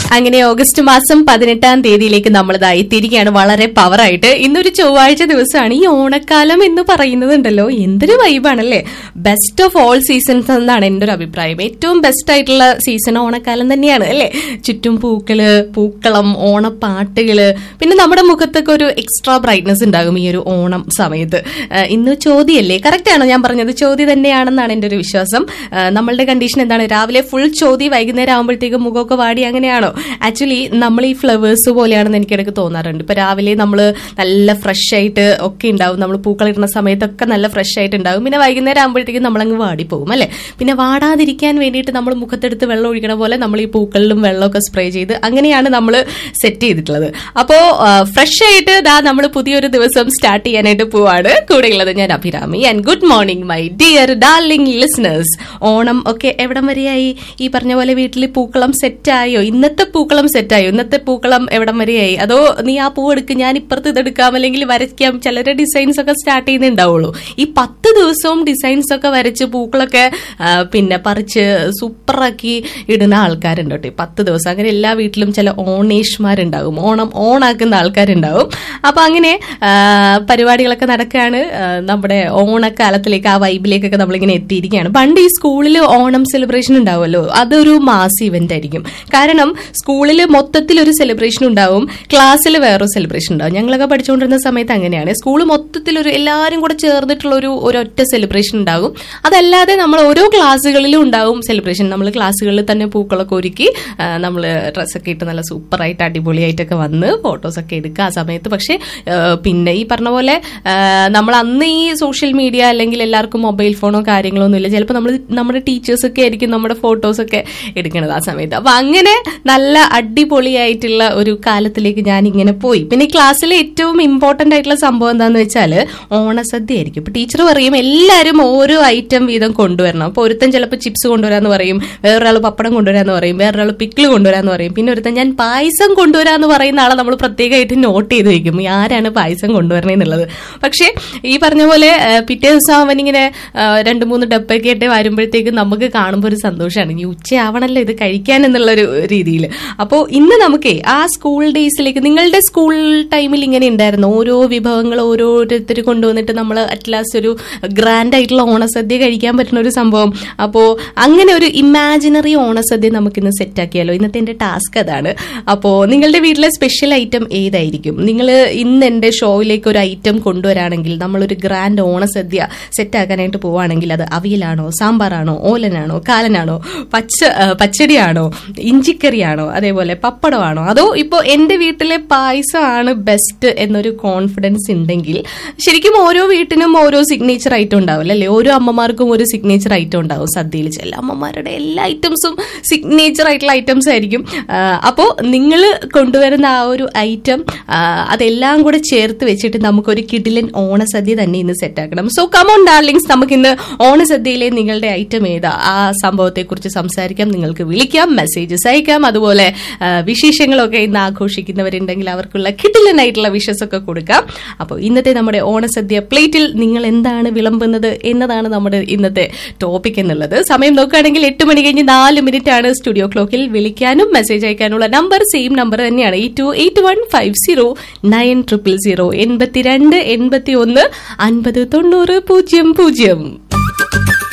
അങ്ങനെ ഓഗസ്റ്റ് മാസം പതിനെട്ടാം തീയതിയിലേക്ക് നമ്മളിതായി തിരികെയാണ് വളരെ പവറായിട്ട് ഇന്നൊരു ചൊവ്വാഴ്ച ദിവസമാണ് ഈ ഓണക്കാലം എന്ന് പറയുന്നതുണ്ടല്ലോ എന്തൊരു വൈബാണല്ലേ ബെസ്റ്റ് ഓഫ് ഓൾ സീസൺസ് എന്നാണ് എൻ്റെ ഒരു അഭിപ്രായം ഏറ്റവും ബെസ്റ്റ് ആയിട്ടുള്ള സീസൺ ഓണക്കാലം തന്നെയാണ് അല്ലേ ചുറ്റും പൂക്കള് പൂക്കളം ഓണപ്പാട്ടുകള് പിന്നെ നമ്മുടെ മുഖത്തൊക്കെ ഒരു എക്സ്ട്രാ ബ്രൈറ്റ്നസ് ഉണ്ടാകും ഈ ഒരു ഓണം സമയത്ത് ആ, ഇന്ന് ചോദ്യമല്ലേ കറക്റ്റ് ആണോ ഞാൻ പറഞ്ഞത് ചോദ്യം തന്നെയാണെന്നാണ് എൻ്റെ ഒരു വിശ്വാസം ആ, നമ്മളുടെ കണ്ടീഷൻ എന്താണ് രാവിലെ ഫുൾ ചോദ്യം വൈകുന്നേരം ആകുമ്പോഴത്തേക്കും മുഖമൊക്കെ വാടി അങ്ങനെയാണോ ആക്ച്വലി നമ്മൾ ഈ ഫ്ലവേഴ്സ് പോലെയാണെന്ന് എനിക്കിടയ്ക്ക് തോന്നാറുണ്ട് ഇപ്പൊ രാവിലെ നമ്മൾ നല്ല ഫ്രഷ് ആയിട്ട് ഒക്കെ ഉണ്ടാവും നമ്മൾ പൂക്കളിടുന്ന സമയത്തൊക്കെ നല്ല ഫ്രഷ് ആയിട്ട് ഉണ്ടാവും പിന്നെ വൈകുന്നേരം ആകുമ്പോഴത്തേക്കും നമ്മളങ്ങ് വാടിപ്പോകും അല്ലെ പിന്നെ വാടാതിരിക്കാൻ വേണ്ടിയിട്ട് നമ്മൾ മുഖത്തെടുത്ത് വെള്ളം ഒഴിക്കണ പോലെ നമ്മൾ ഈ പൂക്കളിലും വെള്ളമൊക്കെ സ്പ്രേ ചെയ്ത് അങ്ങനെയാണ് നമ്മൾ സെറ്റ് ചെയ്തിട്ടുള്ളത് അപ്പോ ഫ്രഷ് ആയിട്ട് ദാ നമ്മൾ പുതിയൊരു ദിവസം സ്റ്റാർട്ട് ചെയ്യാനായിട്ട് പോവാണ് കൂടെയുള്ളത് ഞാൻ Abhirami and good morning my dear darling listeners Onam ഒക്കെ എവിടം വരെയായി ഈ പറഞ്ഞ പോലെ വീട്ടിൽ പൂക്കളം സെറ്റായോ ഇന്നത്തെ പൂക്കളം സെറ്റായോ ഇന്നത്തെ പൂക്കളം എവിടം വരെയായി അതോ നീ ആ പൂ എടുക്ക് ഞാൻ ഇപ്പുറത്ത് ഇതെടുക്കാം അല്ലെങ്കിൽ വരയ്ക്കാം ചിലരുടെ ഡിസൈൻസ് ഒക്കെ സ്റ്റാർട്ട് ചെയ്യുന്നുണ്ടാവുള്ളൂ ഈ പത്ത് ദിവസവും ഡിസൈൻസ് ഒക്കെ വരച്ച് പൂക്കളൊക്കെ ആ, പിന്നെ പറിച്ച് സൂപ്പറാക്കി ഇടുന്ന ആൾക്കാരുണ്ട് കേട്ടോ ഈ പത്ത് ദിവസം അങ്ങനെ എല്ലാ വീട്ടിലും ചില ഓണേഷ്മാരുണ്ടാകും ഓണം ഓണാക്കുന്ന ആൾക്കാരുണ്ടാവും അപ്പൊ അങ്ങനെ ആ, പരിപാടികളൊക്കെ നടക്കുകയാണ് ആ, നമ്മുടെ ഓണക്കാലത്തിലേക്ക് ആ വൈബിലേക്കൊക്കെ നമ്മളിങ്ങനെ എത്തിയിരിക്കുകയാണ് പണ്ട് ഈ സ്കൂളിൽ ഓണം സെലിബ്രേഷൻ ഉണ്ടാവുമല്ലോ അതൊരു മാസ് ഇവന്റ് ആയിരിക്കും കാരണം സ്കൂളിൽ മൊത്തത്തിൽ ഒരു സെലിബ്രേഷൻ ഉണ്ടാവും ക്ലാസ്സിൽ വേറൊരു സെലിബ്രേഷൻ ഉണ്ടാവും ഞങ്ങളൊക്കെ പഠിച്ചുകൊണ്ടിരുന്ന സമയത്ത് അങ്ങനെയാണ് സ്കൂൾ മൊത്തത്തിൽ ഒരു എല്ലാവരും കൂടെ ചേർന്നിട്ടുള്ള ഒരു ഒരൊറ്റ സെലിബ്രേഷൻ ഉണ്ടാകും അതല്ലാതെ നമ്മൾ ഓരോ ക്ലാസ്സുകളിലും ഉണ്ടാവും സെലിബ്രേഷൻ നമ്മൾ ക്ലാസ്സുകളിൽ തന്നെ പൂക്കളൊക്കെ ഒരുക്കി നമ്മൾ ഡ്രസ്സൊക്കെ ഇട്ട് നല്ല സൂപ്പറായിട്ട് അടിപൊളിയായിട്ടൊക്കെ വന്ന് ഫോട്ടോസൊക്കെ എടുക്കുക ആ സമയത്ത് പക്ഷേ ആ, പിന്നെ ഈ പറഞ്ഞ പോലെ ആ, നമ്മൾ അന്ന് ഈ സോഷ്യൽ മീഡിയ അല്ലെങ്കിൽ എല്ലാവർക്കും മൊബൈൽ ഫോണോ കാര്യങ്ങളോ ഒന്നുമില്ല ചിലപ്പോൾ നമ്മൾ നമ്മുടെ ടീച്ചേഴ്സ് ഒക്കെ ആയിരിക്കും നമ്മുടെ ഫോട്ടോസ് ഒക്കെ എടുക്കണത് ആ സമയത്ത് അപ്പൊ അങ്ങനെ നല്ല അടിപൊളിയായിട്ടുള്ള ഒരു കാലത്തിലേക്ക് ഞാൻ ഇങ്ങനെ പോയി പിന്നെ ഈ ക്ലാസ്സിലെ ഏറ്റവും ഇമ്പോർട്ടന്റ് ആയിട്ടുള്ള സംഭവം എന്താന്ന് വെച്ചാൽ ഓണസദ്യ ആയിരിക്കും ഇപ്പൊ ടീച്ചർ പറയും എല്ലാവരും ഓരോ ഐറ്റം വീതം കൊണ്ടുവരണം അപ്പൊ ഒരുത്തൻ ചിലപ്പോൾ ചിപ്സ് കൊണ്ടുവരാന്ന് പറയും വേറൊരാൾ പപ്പടം കൊണ്ടുവരാന്ന് പറയും വേറൊരാൾ പിക്കിള് കൊണ്ടുവരാന്ന് പറയും പിന്നെ ഒരുത്തൻ ഞാൻ പായസം കൊണ്ടുവരാന്ന് പറയുന്ന ആളെ നമ്മൾ പ്രത്യേകമായിട്ട് നോട്ട് ചെയ്ത് വെക്കും ഈ ആരാണ് പായസം കൊണ്ടുവരണേന്നുള്ളത് പക്ഷേ ഈ പറഞ്ഞ പോലെ ആ, പിറ്റേ ദിവസം അവനിങ്ങനെ ആ, രണ്ട് മൂന്ന് ഡബ്ബൊക്കെ ആയിട്ട് വരുമ്പോഴത്തേക്കും നമുക്ക് കാണുമ്പോൾ ഒരു സന്തോഷമാണ് ഇനി ഉച്ചയാവണല്ലോ ഇത് കഴിക്കാൻ എന്നുള്ള ഒരു രീതിയിൽ അപ്പോൾ ഇന്ന് നമുക്കേ ആ സ്കൂൾ ഡേയ്സിലേക്ക് നിങ്ങളുടെ സ്കൂൾ ടൈമിൽ ഇങ്ങനെ ഉണ്ടായിരുന്നു ഓരോ വിഭവങ്ങൾ ഓരോരുത്തർ കൊണ്ടുവന്നിട്ട് നമ്മൾ അറ്റ് ലാസ്റ്റ് ഒരു ഗ്രാൻഡ് ആയിട്ടുള്ള ഓണസദ്യ കഴിക്കാൻ പറ്റുന്ന ഒരു സംഭവം അപ്പോൾ അങ്ങനെ ഒരു ഇമാജിനറി ഓണസദ്യ നമുക്കിന്ന് സെറ്റ് ആക്കിയാലോ ഇന്നത്തെ എൻ്റെ ടാസ്ക് അതാണ് അപ്പോൾ നിങ്ങളുടെ വീട്ടിലെ സ്പെഷ്യൽ ഐറ്റം ഏതായിരിക്കും നിങ്ങൾ ഇന്ന് എൻ്റെ ഷോയിലേക്ക് ഒരു ഐറ്റം കൊണ്ടുവരാണെങ്കിൽ നമ്മളൊരു ഗ്രാൻഡ് ഓണസദ്യ സെറ്റ് ആക്കാനായിട്ട് പോവുകയാണെങ്കിൽ അത് അവിയലാണോ സാമ്പാറാണോ ഓലനാണോ കാലനാണോ പച്ച ആ, പച്ചടിയാണോ ഇഞ്ചിക്കറിയാണോ അതേപോലെ പപ്പടമാണോ അതോ ഇപ്പോൾ എൻ്റെ വീട്ടിലെ പായസമാണ് ബെസ്റ്റ് എന്നൊരു കോൺഫിഡൻസ് ഉണ്ടെങ്കിൽ ശരിക്കും ഓരോ വീട്ടിനും ഓരോ സിഗ്നേച്ചർ ഐറ്റം ഉണ്ടാവില്ല അല്ലേ ഓരോ അമ്മമാർക്കും ഒരു സിഗ്നേച്ചർ ഐറ്റം ഉണ്ടാവും സദ്യയിൽ ചില അമ്മമാരുടെ എല്ലാ ഐറ്റംസും സിഗ്നേച്ചർ ആയിട്ടുള്ള ഐറ്റംസ് ആയിരിക്കും അപ്പോൾ നിങ്ങൾ കൊണ്ടുവരുന്ന ആ ഒരു ഐറ്റം അതെല്ലാം കൂടെ ചേർത്ത് വെച്ചിട്ട് നമുക്കൊരു കിഡിലൻ ഓണസദ്യ തന്നെ ഇന്ന് സെറ്റ് ആക്കണം സോ കമോൺ ഡാർലിങ്സ് നമുക്കിന്ന് ഓണസദ്യയിലെ നിങ്ങളുടെ ഐറ്റം ഏതാ ആ സംഭവത്തെക്കുറിച്ച് സംസാരിക്കാം നിങ്ങൾക്ക് വിളിക്കാം മെസ്സേജസ് അയക്കാം അതുപോലെ ആ, വിശേഷങ്ങളൊക്കെ ഇന്ന് ആഘോഷിക്കുന്നവരുണ്ടെങ്കിൽ അവർക്കുള്ള കിഡിലൻ ആയിട്ടുള്ള വിഷസ് ഒക്കെ കൊടുക്കാം അപ്പോൾ ഇന്നത്തെ നമ്മുടെ ഓണസദ്യ പ്ലേറ്റിൽ നിങ്ങൾ എന്താണ് വിളമ്പുന്നത് എന്നതാണ് നമ്മുടെ ഇന്നത്തെ ടോപ്പിക് എന്നുള്ളത് സമയം നോക്കുകയാണെങ്കിൽ എട്ട് മണി കഴിഞ്ഞ് നാല് മിനിറ്റ് ആണ് സ്റ്റുഡിയോ ക്ലോക്കിൽ വിളിക്കാനും മെസ്സേജ് അയക്കാനുള്ള നമ്പർ സെയിം നമ്പർ തന്നെയാണ് eight two eight one five zero nine triple zero എൺപത്തിരണ്ട് എൺപത്തി ഒന്ന് അൻപത് തൊണ്ണൂറ് പൂജ്യം പൂജ്യം